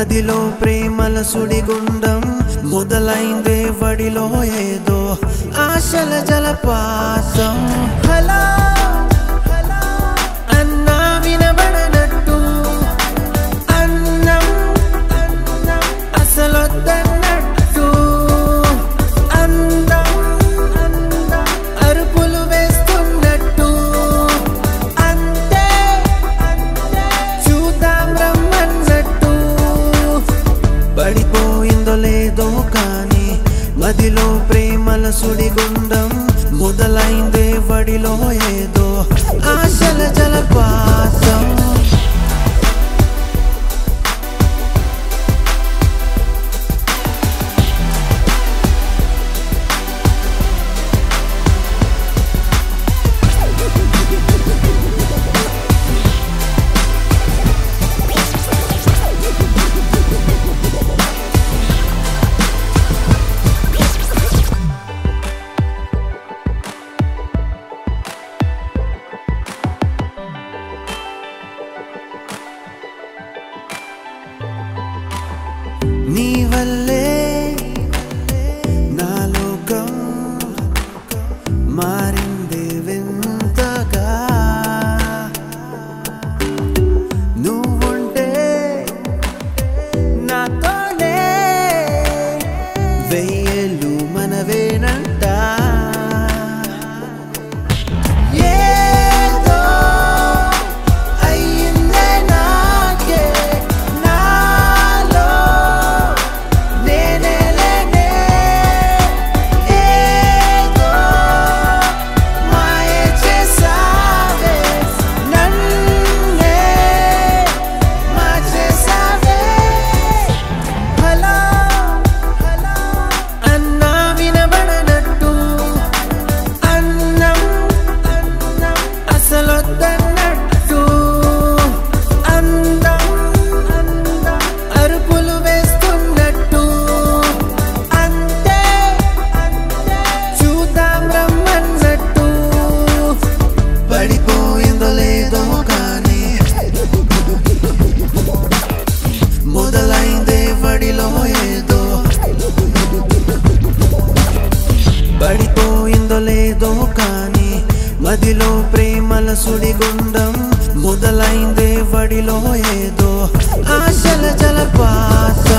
మదిలో ప్రేమల సుడిగుండం మొదలైందే వడిలో ఏదో ఆశల జలపాతం హలో అన్నా వినబడనట్టు అన్నం అసలొద్దన్నట్టు అందం అరుపులు వేస్తున్నట్టు అంతే చూద్దాం రమ్మన్నట్టు పడిపోయిందో లేదో కానీ మదిలో ప్రేమల సుడిగుండం మొదలైందే వడిలో ఏదో ఆశల జలపాతం నీ వల్లే నా లోకం మారింది వింతగా నువ్వుంటే నాతోనే వెయ్యేళ్ళు మనవేనంట ఏదో అయ్యిందే నాకే నాలో నేనే లేనే ఏదో మాయ చేసావే నన్నే మార్చేసావే హలో అన్నా వినబడనట్టు అన్నం అసలొద్దన్నట్టు అందం అరుపులు వేస్తున్నట్టు అంతే చూద్దాం రమ్మన్నట్టు పడిపోయిందో లేదో కానీ మొదలైందే వడిలో ఏదో పడిపోయిందో లేదో కానీ మదిలో ప్రేమల సుడిగుండం మొదలైందే వడిలో ఏదో ఆశల జలపాతం